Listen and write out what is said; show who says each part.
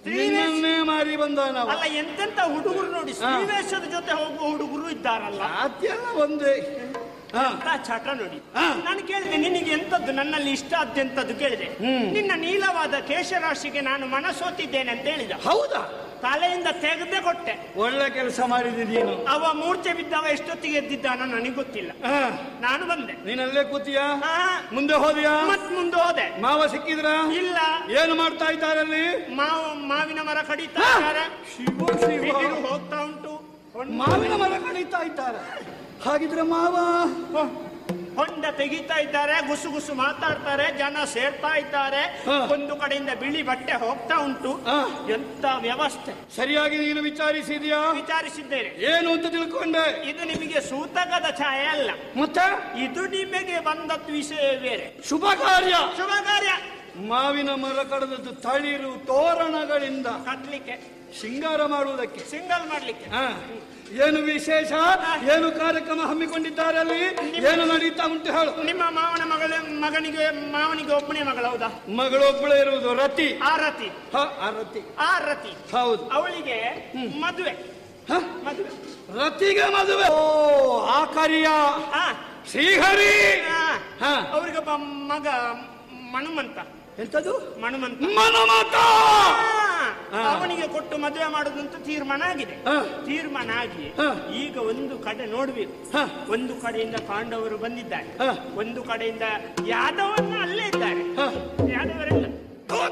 Speaker 1: ನಿನ್ನನ್ನೇ ಮಾರಿ ಬಂದ ನಾವು
Speaker 2: ಅಲ್ಲ ಎಂತೆಂತ ಹುಡುಗರು ನೋಡಿ ಶ್ರೀವೇಶದ ಜೊತೆ ಹೋಗುವ ಹುಡುಗರು ಇದ್ದಾರಲ್ಲ
Speaker 1: ಅದೆಲ್ಲ ಒಂದೇ ಹಾ
Speaker 2: ಎಂತ ಚಟ ನೋಡಿ
Speaker 1: ಹಾ.
Speaker 2: ನಾನು ಕೇಳಿದೆ ನಿನಗೆ ಎಂತದ್ದು ನನ್ನಲ್ಲಿ ಇಷ್ಟ ಆದ್ದೆಂತದ್ದು ಕೇಳಿದೆ ನಿನ್ನ ನೀಲವಾದ ಕೇಶರಾಶಿಗೆ ನಾನು ಮನಸೋತಿದ್ದೇನೆ ಅಂತ ಹೇಳಿದ
Speaker 1: ಹೌದಾ
Speaker 2: ತಲೆಯಿಂದ ತೆಗೆದೇ ಕೊಟ್ಟೆ
Speaker 1: ಒಳ್ಳೆ ಕೆಲಸ ಮಾಡಿದಿ ನೀನು
Speaker 2: ಅವ ಮೂರ್ಛೆ ಬಿದ್ದವ ಎಷ್ಟೊತ್ತಿಗೆ ಎದ್ದಿದ್ದಾನ ನನಗೆ ಗೊತ್ತಿಲ್ಲ
Speaker 1: ಹಾ
Speaker 2: ನಾನು ಬಂದೆ
Speaker 1: ನೀನಲ್ಲೇ ಕೂತಿಯಾ
Speaker 2: ಹಾ,
Speaker 1: ಮುಂದೆ ಹೋದ್ಯಾ
Speaker 2: ಮತ್ ಮುಂದೆ ಹೋದೆ
Speaker 1: ಮಾವ ಸಿಕ್ಕಿದ್ರ
Speaker 2: ಇಲ್ಲ
Speaker 1: ಏನು ಮಾಡ್ತಾ ಇದ್ದಾರಲ್ಲಿ
Speaker 2: ಮಾವು ಮಾವಿನ ಮರ ಕಡಿತಾ
Speaker 1: ಹಾ.
Speaker 2: ಇದ್ದಾರೆ
Speaker 1: ಶಿವ ಶಿವ
Speaker 2: ಬಿದಿರು ಹೋಗ್ತಾ ಉಂಟು ಹೊಂಡ-
Speaker 1: ಮಾವಿನ ಮರ ಕಡಿತಾ ಇದ್ದಾರೆ ಹಾಗಿದ್ರೆ ಮಾವ
Speaker 2: ಹೊ- ಹೊಂಡ ತೆಗಿತಾ ಇದ್ದಾರೆ ಗುಸು ಗುಸು ಮಾತಾಡ್ತಾರೆ ಜನ ಸೇರ್ತಾ ಇದ್ದಾರೆ
Speaker 1: ಹಾ.
Speaker 2: ಒಂದು ಕಡೆಯಿಂದ ಬಿಳಿ ಬಟ್ಟೆ ಹೋಗ್ತಾ ಉಂಟು
Speaker 1: ಹಾ.
Speaker 2: ಎಂತ ವ್ಯವಸ್ಥೆ
Speaker 1: ಸರಿಯಾಗಿ ನೀನು ವಿಚಾರಿಸಿದ್ಯಾ
Speaker 2: ವಿಚಾರಿಸಿದ್ದೇನೆ
Speaker 1: ಏನು ಅಂತ ತಿಳ್ಕೊಂಡೆ
Speaker 2: ಇದು ನಿಮಗೆ ಸೂತಕದ ಛಾಯೆ ಅಲ್ಲ
Speaker 1: ಮತ್ತೆ
Speaker 2: ಇದು ನಿಮಗೆ ಬಂದದ್ದು ವಿಷಯ ಬೇರೆ
Speaker 1: ಶುಭ ಕಾರ್ಯ
Speaker 2: ಶುಭ ಕಾರ್ಯ
Speaker 1: ಮಾವಿನ ಮರ ಕಡದದ್ದು ತಳಿರು ತೋರಣಗಳಿಂದ
Speaker 2: ಕಟ್ಲಿಕ್ಕೆ
Speaker 1: ಶೃಂಗಾರ ಮಾಡುವುದಕ್ಕೆ
Speaker 2: ಸಿಂಗಲ್ ಮಾಡ್ಲಿಕ್ಕೆ
Speaker 1: ಹಾ. ಏನು ವಿಶೇಷ ಏನು ಕಾರ್ಯಕ್ರಮ ಹಮ್ಮಿಕೊಂಡಿದ್ದಾರೆ ಅಲ್ಲಿ ಏನು ನಡೀತಾ ಉಂಟು ಹೇಳು
Speaker 2: ನಿಮ್ಮ ಮಾವನ ಮಗಳ ಮಗನಿಗೆ ಮಾವನಿಗೆ ಒಬ್ಬನೇ ಮಗಳು ಹೌದಾ
Speaker 1: ಮಗಳೊಬ್ಬಳೇ ಇರುವುದು ರತಿ
Speaker 2: ಆರತಿ
Speaker 1: ಹ, ಆ ರತಿ
Speaker 2: ಆರತಿ
Speaker 1: ಹೌದು
Speaker 2: ಅವಳಿಗೆ ಮದುವೆ
Speaker 1: ಹ?
Speaker 2: ಮದುವೆ
Speaker 1: ರತಿಗೆ ಮದುವೆ ಓ ಆ ಕರಿಯ
Speaker 2: ಆ,
Speaker 1: ಶ್ರೀಹರಿ
Speaker 2: ಆ,
Speaker 1: ಹ.
Speaker 2: ಅವ್ರಿಗೊಬ್ಬ ಮಗ ಮಣುಮಂತ
Speaker 1: ಎಂತದು
Speaker 2: ಮಣುಮಂತ
Speaker 1: ಮನಮತ
Speaker 2: ಆ, ಅವನಿಗೆ ಕೊಟ್ಟು ಮದುವೆ ಮಾಡುದಂತ ತೀರ್ಮಾನ ಆಗಿದೆ
Speaker 1: ಹ.
Speaker 2: ತೀರ್ಮಾನ ಆಗಿ
Speaker 1: ಹ.
Speaker 2: ಈಗ ಒಂದು ಕಡೆ ನೋಡ್ಬೇಕು
Speaker 1: ಹ.
Speaker 2: ಒಂದು ಕಡೆಯಿಂದ ಪಾಂಡವರು ಬಂದಿದ್ದಾರೆ
Speaker 1: ಹ.
Speaker 2: ಒಂದು ಕಡೆಯಿಂದ ಯಾದವನ್ನ ಅಲ್ಲೇ ಇದ್ದಾರೆ
Speaker 1: ಹ.
Speaker 2: ಯಾದವರೆಲ್ಲ